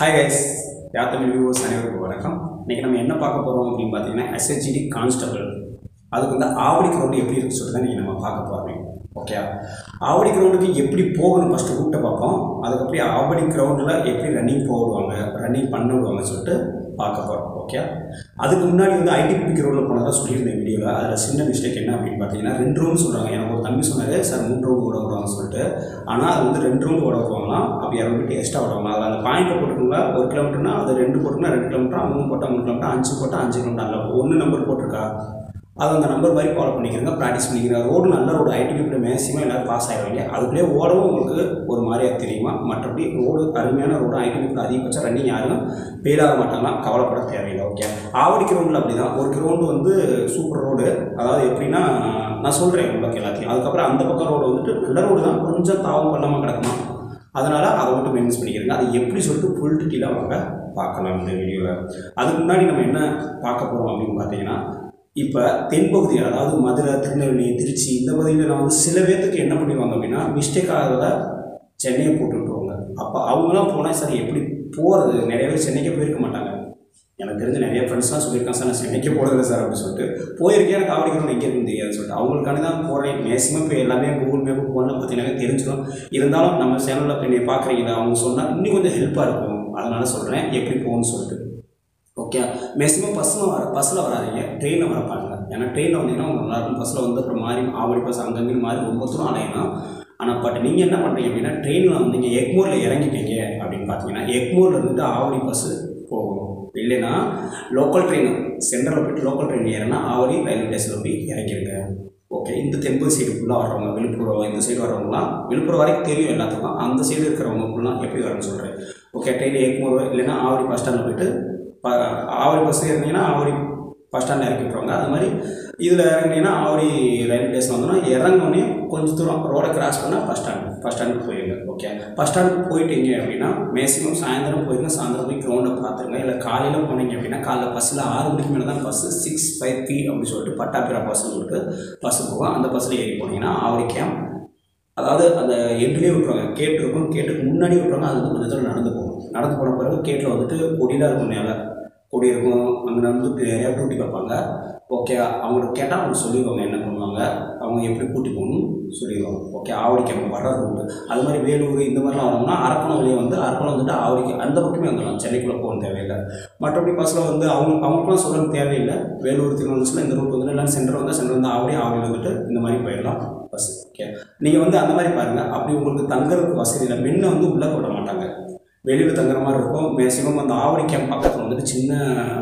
hi guys yeah Tamil viewers அனைவருக்கும் வணக்கம் இன்றைக்கி நம்ம என்ன பார்க்க போகிறோம் அப்படின்னு பார்த்தீங்கன்னா எஸ்ஹெச்டி கான்ஸ்டபிள் அதுக்கு வந்து ஆவடி கிரவுண்டு எப்படி இருக்குன்னு சொல்லிட்டு தான் இன்றைக்கி நம்ம பார்க்க போகிறோம் ஓகே ஆவடி கிரவுண்டுக்கு எப்படி போகணும் ஃபஸ்ட்டு ரூட்டை பார்ப்போம் அதுக்கப்புறம் ஆவடி கிரவுண்டில் எப்படி ரன்னிங் போடுவாங்க ரன்னிங் பண்ண விடுவாங்கன்னு சொல்லிட்டு பார்க்க போகிறோம் ஓகே அதுக்கு முன்னாடி வந்து ஐடிபி கிரவுண்டில் போனதாக சொல்லியிருந்தேன் வீடியோவில் அதில் சின்ன மிஸ்டேக் என்ன அப்படின்னு பார்த்தீங்கன்னா ரெண்டு ரவுண்ட் சொல்கிறாங்க எனக்கு ஒரு தம்பி சொன்னார் சார் மூணு ரவுண்ட் ஓட விடுவாங்கன்னு சொல்லிட்டு ஆனால் அது வந்து ரெண்டு ரவுண்ட் ஓட விடுவாங்களாம் அப்போ இரநூறு எக்ஸ்ட்ரா விடுவாங்க அதில் அந்த பாயிண்ட்டை போட்டுருங்களா ஒரு கிலோமீட்டர்னா அது ரெண்டு போட்டுனா ரெண்டு கிலோமீட்டர் மூணு போட்டால் மூணு கிலோமீட்டர் அஞ்சு போட்டால் அஞ்சு கிலோமீட்டர் அதில் ஒன்று நம்பர் போட்டிருக்கா அது அந்த நம்பர் மாதிரி ஃபாலோ பண்ணிக்கிறங்க ப்ராக்டிஸ் பண்ணிக்கிறேன் ரோடு நல்ல ரோடு ஐடிபியில் மேக்ஸிமம் எல்லோரும் பாஸ் ஆகிடுவாங்க அதுக்குள்ளேயே ஓடவும் உங்களுக்கு ஒரு மாதிரியாக தெரியுமா மற்றபடி ரோடு அருமையான ரோடு ஐடிபியில் அதிகபட்சம் ரன்னிங் யாரும் ஃபெயில் ஆக மாட்டாங்கன்னா கவலைப்பட தேவையில்லை ஓகே ஆவடி கிரவுண்டில் அப்படி தான் ஒரு கிரவுண்டு வந்து சூப்பர் ரோடு அதாவது எப்படின்னா நான் சொல்கிறேன் உங்களுக்கு எல்லாத்தையும் அதுக்கப்புறம் அந்த பக்கம் ரோடு வந்துட்டு நல்ல ரோடு தான் கொஞ்சம் தாவம் பண்ணாமல் கிடக்குமா அதனால் அதை மட்டும் மெயின்ஸ் பண்ணிக்கிறேங்க அது எப்படி சொல்லிட்டு ஃபுல் டீட்டெயிலாக வாங்க பார்க்கலாம் இந்த வீடியோவில் அதுக்கு முன்னாடி நம்ம என்ன பார்க்க போகிறோம் அப்படின்னு பார்த்தீங்கன்னா இப்போ தென்பகுதி அதாவது மதுரை திருநெல்வேலி திருச்சி இந்த பகுதியில் நான் வந்து சில பேர்த்துக்கு என்ன பண்ணிடுவாங்க அப்படின்னா மிஸ்டேக் ஆகிறத சென்னையை போட்டு விட்டுருவாங்க அப்போ அவங்களாம் போனால் சார் எப்படி போகிறது நிறைய பேர் சென்னைக்கே போயிருக்க மாட்டாங்க எனக்கு தெரிஞ்ச நிறைய ஃப்ரெண்ட்ஸ்லாம் சொல்லியிருக்காங்க சார் நான் சென்னைக்கு போகிறதில்ல சார் அப்படின்னு சொல்லிட்டு போயிருக்கேன் எனக்கு ஆவடி கிரவுண்ட் எங்கே இருக்குன்னு தெரியாது சொல்லிட்டு அவங்களுக்காண்டி தான் போகிறேன் மேக்ஸிமம் இப்போ எல்லாமே கூகுள் மேப்பு ஃபோனில் பார்த்தீங்கன்னா தெரிஞ்சிடும் இருந்தாலும் நம்ம சேனலில் இப்போ நீங்கள் பார்க்குறீங்களா அவங்க சொன்னால் இன்னும் கொஞ்சம் ஹெல்ப்பாக இருக்கும் அதனால் சொல்கிறேன் எப்படி போகணும்னு சொல்லிட்டு ஓகே மேக்ஸிமம் பஸ்ஸில் வர பஸ்ஸில் வராதீங்க ட்ரெயினில் வர பாருங்க ஏன்னா ட்ரெயினில் வந்தீங்கன்னா உங்களுக்கு நல்லாயிருக்கும் பஸ்ஸில் வந்து அப்புறம் மாறி ஆவடி பஸ் அங்கங்கே மாறி ரொம்ப தூரம் அலையணும் ஆனால் பட் நீங்கள் என்ன பண்ணுறீங்க அப்படின்னா ட்ரெயினில் வந்து நீங்கள் எக்மோரில் இறங்கிட்டீங்க அப்படின்னு பார்த்தீங்கன்னா எக்மோரில் இருந்துட்டு ஆவடி பஸ்ஸு போகும் இல்லைன்னா லோக்கல் ட்ரெயின் சென்ட்ரலில் போயிட்டு லோக்கல் ட்ரெயின் ஏறினா ஆவடி ரயில்வே ஸ்டேஷனில் போய் இறங்கிடுங்க ஓகே இந்த தென்பது சைடு ஃபுல்லாக வர்றவங்க விழுப்புரம் இந்த சைடு வர்றவங்களாம் விழுப்புரம் வரைக்கும் தெரியும் எல்லாத்துக்கும் அந்த சைடு இருக்கிறவங்க ஃபுல்லாக எப்படி வரணும்னு சொல்கிறேன் ஓகே ட்ரெயின் எக்மோர் இல்லைன்னா ஆவடி பஸ் ஸ்டாண்டில் போயிட்டு ப ஆவடி பஸ் ஏறினீங்கன்னா ஆவடி பஸ் ஸ்டாண்டில் இறக்கி விட்ருவாங்க அது மாதிரி இதில் இறங்கினீங்கன்னா ஆவடி ரயில்வே ஸ்டேஷன் வந்தோன்னா இறங்கினோடனே கொஞ்சம் தூரம் ரோடை கிராஸ் பண்ணால் பஸ் ஸ்டாண்ட் பஸ் ஸ்டாண்டுக்கு போயிருங்க ஓகே பஸ் ஸ்டாண்டுக்கு போயிட்டீங்க அப்படின்னா மேக்ஸிமம் சாயந்தரம் போயிருங்க சாயந்தரம் போய் கிரௌண்டை பார்த்துருங்க இல்லை காலையில் போனீங்க அப்படின்னா காலைல பஸ்ஸில் ஆறு மணிக்கு மேலே தான் பஸ்ஸு சிக்ஸ் ஃபைவ் த்ரீ அப்படின்னு சொல்லிட்டு பட்டாபிரா பஸ்ஸுன்னு சொல்லிட்டு பஸ்ஸு போகும் அந்த பஸ்ஸில் ஏறி போனீங்கன்னா ஆவடி கேம்ப் அதாவது அந்த எண்ட்லேயே விட்ருவாங்க கேட்டு இருக்கும் கேட்டுக்கு முன்னாடி விட்ருவாங்க அது வந்து கொஞ்சம் தூரம் நடந்து போகும் நடந்து போன பிறகு கேட்டில் வந்துட்டு கொடிலாம் இருக்கும் மேலே கொடி இருக்கும் அங்கே வந்து நிறையா டூட்டி பார்ப்பாங்க ஓகே அவங்களுக்கு கேட்டால் அவங்க சொல்லிடுவாங்க என்ன பண்ணுவாங்க அவங்க எப்படி கூட்டி போகணும்னு சொல்லிடுவாங்க ஓகே ஆவடி கேட்போம் வர ரூட்டு அது மாதிரி வேலூர் இந்த மாதிரிலாம் வரணும்னா அரக்கணம் வழியே வந்து அரக்கணம் வந்துட்டு ஆவடிக்கு அந்த பக்கமே வந்துடலாம் சென்னைக்குள்ளே போகணும் தேவையில்லை மற்றபடி பஸ்ஸில் வந்து அவங்க அவங்களுக்குலாம் சொல்ல தேவையில்லை வேலூர் திருவண்ணூரில் இந்த ரூட் வந்து எல்லாம் சென்டர் வந்தால் சென்டர் வந்து ஆவடி ஆவடி வந்துட்டு இந்த மாதிரி போயிடலாம் பஸ் ஓகே நீங்கள் வந்து அந்த மாதிரி பாருங்கள் அப்படி உங்களுக்கு தங்குறதுக்கு வசதி இல்லை மென்னை வந்து உள்ளே விட மாட்டாங்க வெளியில் தங்குற மாதிரி இருக்கும் மேக்ஸிமம் அந்த ஆவடி கேம்ப் பக்கத்தில் வந்துட்டு சின்ன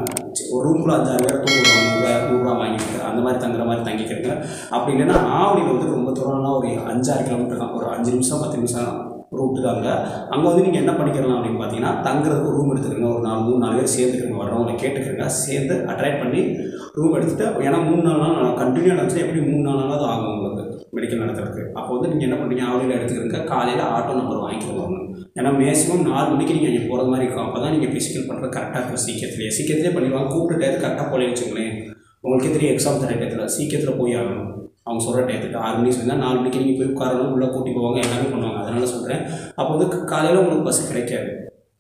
ஒரு ரூம்குள்ளே அஞ்சாறு பேர் தூங்குவாங்க நூறுரூவா நூறுரூவா வாங்கிட்டு அந்த மாதிரி தங்குற மாதிரி தங்கிக்கிறீங்க அப்படி இல்லைன்னா ஆவடியில் வந்து ரொம்ப தூரம்னா ஒரு அஞ்சாறு கிலோமீட்டர் தான் ஒரு அஞ்சு நிமிஷம் பத்து நிமிஷம் ரூட்டு தாங்க அங்கே வந்து நீங்கள் என்ன பண்ணிக்கலாம் அப்படின்னு பார்த்தீங்கன்னா தங்குறதுக்கு ரூம் எடுத்துக்கிறீங்க ஒரு நாலு மூணு நாலு பேர் சேர்ந்துக்கிறீங்க வர்றவங்களை கேட்டுக்கிறீங்க சேர்ந்து அட்ராக்ட் பண்ணி ரூம் எடுத்துகிட்டு ஏன்னா மூணு நாலு நாள் நான் கண்டினியூ நடந்துச்சு எப்படி மூணு நாலு நாளாவது ஆகும் உங்களுக்கு மெடிக்கல் நடத்துறதுக்கு அப்போ வந்து நீங்கள் என்ன பண்ணுறீங்க ஆவடியில் எடுத்துக்கிறீங்க காலையில் ஆட்டோ நம்பர் வாங்கிக்கிறோம் ஏன்னா மேக்ஸிமம் நாலு மணிக்கு நீங்கள் அங்கே போகிற மாதிரி இருக்கும் அப்போ தான் நீங்கள் ஃபிசிக்கல் பண்ணுறது கரெக்டாக இருக்கும் சீக்கிரத்துலேயே சீக்கிரத்துலேயே பண்ணிடுவாங்க கூப்பிட்டு டயத்து கரெக்டாக போல வச்சுங்களேன் உங்களுக்கே தெரியும் எக்ஸாம் தர டயத்தில் சீக்கிரத்தில் போய் ஆகணும் அவங்க சொல்கிற டயத்துக்கு ஆறு மணிக்கு சொன்னால் நாலு மணிக்கு நீங்கள் போய் உட்காரணும் உள்ளே கூட்டி போவாங்க எல்லாமே பண்ணுவாங்க அதனால் சொல்கிறேன் அப்போ வந்து காலையில் உங்களுக்கு பஸ் கிடைக்காது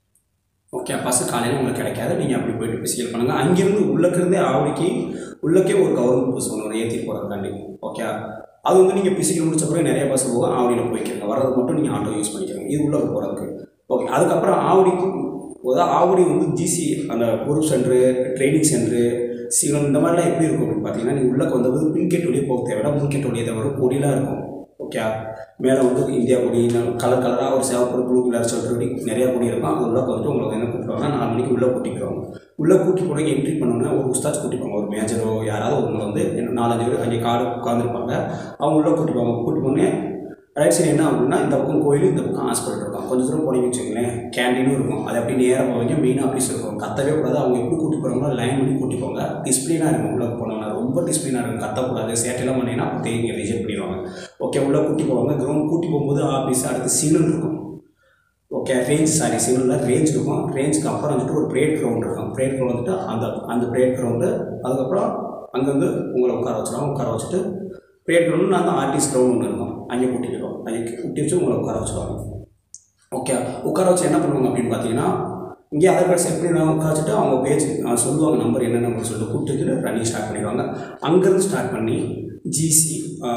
ஓகே பஸ்ஸு காலையில் உங்களுக்கு கிடைக்காது நீங்கள் அப்படி போயிட்டு ஃபிசிக்கல் பண்ணுங்கள் அங்கேருந்து உள்ளக்கிருந்தே ஆவடிக்கு உள்ளக்கே ஒரு கவர்மெண்ட் பஸ் ஒன்று ஏற்றி போகிறதுக்காண்டி ஓகே அது வந்து நீங்கள் பிசிக்கல் முடிச்ச பிறகு நிறைய பஸ் போகும் ஆவடியில் போய்க்கிறீங்க வர்றது மட்டும் நீங்கள் ஆட்டோ யூஸ் பண்ணிக்கிறீங்க இது உள்ளே போகிறதுக்கு ஓகே அதுக்கப்புறம் ஆவடிக்கு அதாவது ஆவடி வந்து ஜிசி அந்த குரூப் சென்டரு ட்ரைனிங் சென்டரு சீலம் இந்த மாதிரிலாம் எப்படி இருக்கும் அப்படின்னு பார்த்தீங்கன்னா நீங்கள் உள்ளே வந்தது பின்கெட் வழியே போக தேவையில்ல முன்கெட் வழியே தவிர கொடிலாம் இருக்கும் ஓகே மேலே வந்து இந்தியா கொடி கலர் கலராக ஒரு சிவப்பு ப்ளூ கலர் சொல்லிட்டு நிறையா கொடி இருக்கும் அது உள்ளே வந்துட்டு உங்களுக்கு என்ன கூப்பிடுவாங்க நாலு மணிக்கு உள்ளே கூட்டிக்கிறோங்க உள்ளே கூட்டி போனீங்க என்ட்ரி பண்ணோன்னா ஒரு உஸ்தாச் கூட்டிப்பாங்க ஒரு மேஜரோ யாராவது ஒன்று வந்து நாலஞ்சு பேர் அங்கே காடு உட்காந்துருப்பாங்க அவங்க உள்ளே கூட்டிப்பாங்க கூட்டி போனே ரைட் சைடு என்ன ஆகும்னா இந்த பக்கம் கோயில் இந்த பக்கம் ஹாஸ்பிட்டல் இருக்கும் கொஞ்சம் தூரம் போனீங்கன்னு வச்சுக்கோங்களேன் கேண்டீனும் இருக்கும் அது அப்படி நேராக போவீங்க மெயின் ஆஃபீஸ் இருக்கும் கத்தவே கூடாது அவங்க எப்படி கூட்டி போகிறாங்களோ லைன் பண்ணி கூட்டி போங்க டிஸ்பிளினாக இருக்கும் உள்ளே போனோம்னா ரொம்ப டிஸ்பிளினாக இருக்கும் கத்தக்கூடாது சேட்டையெல்லாம் பண்ணிங்கன்னா தேங்க ரிஜெக்ட் பண்ணிடுவாங்க ஓகே உள்ளே கூட்டி போவாங்க கிரவுண்ட் கூட்டி போகும்போது ஆஃபீஸ் அடுத்து சிக்னல் இருக்கும் ஓகே ரேஞ்ச் சாரி சிக்னலில் ரேஞ்ச் இருக்கும் ரேஞ்சுக்கு அப்புறம் வந்துட்டு ஒரு ப்ரேட் கிரவுண்ட் இருக்கும் ப்ரேட் கிரவுண்ட் வந்துட்டு அந்த அந்த ப்ரேட் கிரவுண்டு அதுக்கப்புறம் அங்கேருந்து உங்களை உட்கார வச்சிடுவாங்க உட்கார வச்சுட்டு ப்ரேட் கிரவுண்டு நான் தான் ஆர்டிஸ்ட் கிரவுண்ட் ஒன்று இருக்கும் அங்கே கூட்டிக்கிறோம் அங்கே கூட்டி வச்சு உங்களை உட்கார வச்சுருவாங்க ஓகே உட்கார வச்சு என்ன பண்ணுவாங்க அப்படின்னு பார்த்தீங்கன்னா இங்கே அதர் கார்ட்ஸ் எப்படி நான் உட்காந்துட்டு அவங்க பேஜ் சொல்லுவாங்க நம்பர் என்ன நம்பர் சொல்லிட்டு கூப்பிட்டு ரன்னிங் ஸ்டார்ட் பண்ணிடுவாங்க அங்கேருந்து ஸ்டார்ட் பண்ணி ஜிசி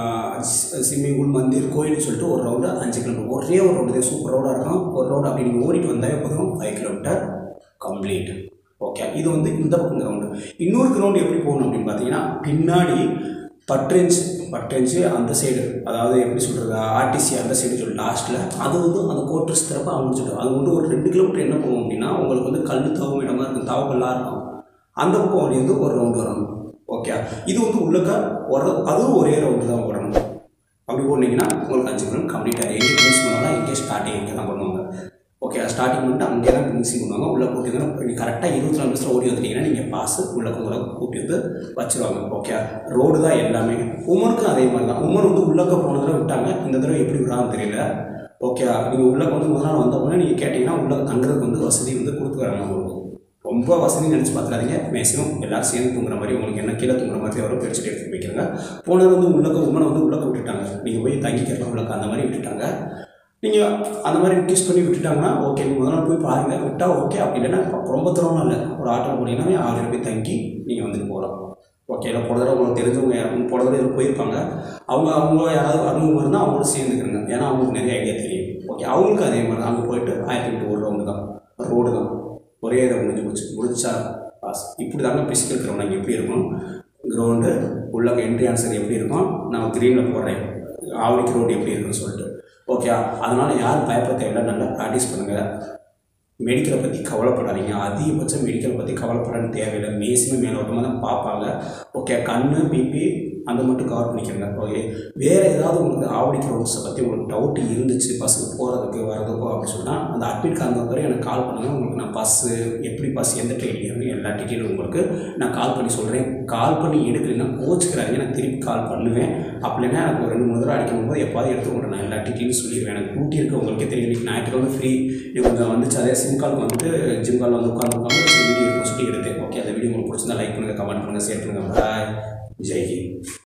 ஸ்விம்மிங் பூல் மந்திர் கோயில்னு சொல்லிட்டு ஒரு ரவுண்டு அஞ்சு கிலோமீட்டர் ஒரே ஒரு ரவுண்டு தான் சூப்பர் ரவுடாக இருக்கும் ஒரு ரவுண்டு அப்படி நீங்கள் ஓடிட்டு வந்தாலே போதும் ஃபைவ் கிலோமீட்டர் கம்ப்ளீட் ஓகே இது வந்து இந்த பக்கம் கிரவுண்டு இன்னொரு கிரவுண்டு எப்படி போகணும் அப்படின்னு பார்த்தீங்கன்னா பின்னாடி பட்ரெஞ்ச் பட்ரெஞ்சு அந்த சைடு அதாவது எப்படி சொல்கிறது ஆர்டிசி அந்த சைடு சொல்லி லாஸ்ட்டில் அது வந்து அந்த கோட்ரஸ் திறப்ப அவங்க சொல்லிட்டு அது வந்து ஒரு ரெண்டு கிலோமீட்டர் என்ன போகும் அப்படின்னா உங்களுக்கு வந்து கல் தவும் இடமா இருக்கும் தவக்கல்லாம் இருக்கும் அந்த பக்கம் ஓடி வந்து ஒரு ரவுண்டு வரணும் ஓகே இது வந்து உள்ளக்க ஒரு அதுவும் ஒரே ரவுண்டு தான் ஓடணும் அப்படி போனீங்கன்னா உங்களுக்கு அஞ்சு கிலோமீட்டர் கம்ப்ளீட் ஆகும் எங்கே ஃபினிஷ் பண்ணுவாங்க எங்கே ஸ்டார்டிங் இங்கே தான் பண்ணுவாங்க ஓகே ஸ்டார்டிங் பண்ணிட்டு அங்கே தான் ஃபினிஷிங் பண்ணுவாங்க உள்ளே கூட்டிங்கன்னா நீங்கள் கரெக்டாக இருபத்தி நாலு நிமிஷத்தில் ஓடி வந்துட்டீங்கன்னா நீங்கள் பாஸ் உள்ளே உங்களை கூட்டி வந்து வச்சுருவாங்க ஓகே ரோடு தான் எல்லாமே உமனுக்கும் அதே மாதிரி தான் உமன் வந்து உள்ளக்க போன தடவை விட்டாங்க இந்த தடவை எப்படி விடான்னு தெரியல ஓகே நீங்கள் உள்ளக்க வந்து முதல் நாள் வந்த உடனே நீங்கள் கேட்டிங்கன்னா உள்ள தங்குறதுக்கு வந்து வசதி வந்து கொடுத்துக்கிறாங்க உங்களுக்கு ரொம்ப வசதி நினச்சி பார்த்துறாதீங்க மேக்ஸிமம் எல்லாரும் சேர்ந்து தூங்குற மாதிரி உங்களுக்கு என்ன கீழே தூங்குற மாதிரி வரும் பெருச்சுட்டு எடுத்து வைக்கிறாங்க போனது வந்து உள்ளக்க உமனை வந்து உள்ளக்க விட்டுட்டாங்க நீங்கள் போய் தங்கிக்கலாம் உள்ளக்க அந்த மாதிரி விட்டுட்டாங்க நீங்கள் அந்த மாதிரி ரிக்வெஸ்ட் பண்ணி விட்டுட்டாங்கன்னா ஓகே நீங்கள் முதல் நாள் போய் பாருங்கள் விட்டால் ஓகே அப்படி இல்லைன்னா ரொம்ப தூரம்லாம் இல்லை ஒரு ஆட்டோ போனீங்கன்னா ஆறு போய் தங்கி நீங்கள் வந்துட்டு போகலாம் ஓகே இல்லை போன தடவை உங்களுக்கு தெரிஞ்சவங்க யாரும் போன தடவை இதில் போயிருப்பாங்க அவங்க அவங்க யாராவது அனுபவம் இருந்தால் அவங்களோட சேர்ந்துக்கிறங்க ஏன்னா அவங்களுக்கு நிறைய ஐடியா தெரியும் ஓகே அவங்களுக்கு அதே மாதிரி தான் அங்கே போயிட்டு ஆயிரத்தி எட்டு ஒரு ரவுண்டு தான் ரோடு தான் ஒரே இதை முடிஞ்சு போச்சு முடிச்சா பாஸ் இப்படி தாங்க பிசிக்கல் கிரவுண்ட் அங்கே எப்படி இருக்கும் கிரவுண்டு உள்ள என்ட்ரி ஆன்சர் எப்படி இருக்கும் நான் க்ரீனில் போடுறேன் ஆவடிக்கு ரோடு எப்படி இருக்குன்னு சொல்லிட்டு ஓகே அதனால் யாரும் பயப்பட தேவையில்லை நல்லா ப்ராக்டிஸ் பண்ணுங்கள் மெடிக்கலை பற்றி கவலைப்படாதீங்க அதிகபட்சம் மெடிக்கலை பற்றி கவலைப்படன்னு தேவையில்லை மேக்ஸிமம் மேலோட்டமாக தான் பார்ப்பாங்க ஓகே கண் பிபி அந்த மட்டும் கவர் பண்ணிக்கிறங்க ஓகே வேறு ஏதாவது உங்களுக்கு ஆவடி க்ரௌண்ட்ஸை பற்றி உங்களுக்கு டவுட் இருந்துச்சு பஸ்ஸுக்கு போகிறதுக்கு வரதுக்கோ அப்படின்னு சொன்னால் அந்த அட்மிட் கார்டு வரை எனக்கு கால் பண்ணுங்கள் உங்களுக்கு நான் பஸ்ஸு எப்படி பஸ் எந்த ட்ரெயின் ஏறணும் எல்லா டீட்டெயிலும் உங்களுக்கு நான் கால் பண்ணி சொல்கிறேன் கால் பண்ணி எடுக்கலைன்னா கோச்சுக்கிறாங்க நான் திருப்பி கால் பண்ணுவேன் அப்படின்னா எனக்கு ஒரு ரெண்டு மூணு தடவை அடிக்கும் போது எப்பாவது எடுத்து கொண்டு நான் எல்லா டீட்டெயிலும் சொல்லிடுவேன் எனக்கு டூட்டி இருக்க உங்களுக்கே தெரியும் இன்றைக்கி ஞாயிற்றுக்கிழமை ஃப்ரீ இவங்க வந்துச்சு அதே சிம் கால் வந்துட்டு ஜிம் கால் வந்து உட்காந்து உட்காந்து வீடியோ இருக்கும் சொல்லி எடுத்தேன் ஓகே அந்த வீடியோ உங்களுக்கு பிடிச்சிருந்தா லைக் பண்ணுங்கள் கமெண்ட் பண்ணுங்கள் ஷேர் பண்ணுங்கள் பாய் ஜெய் ஹிந்த்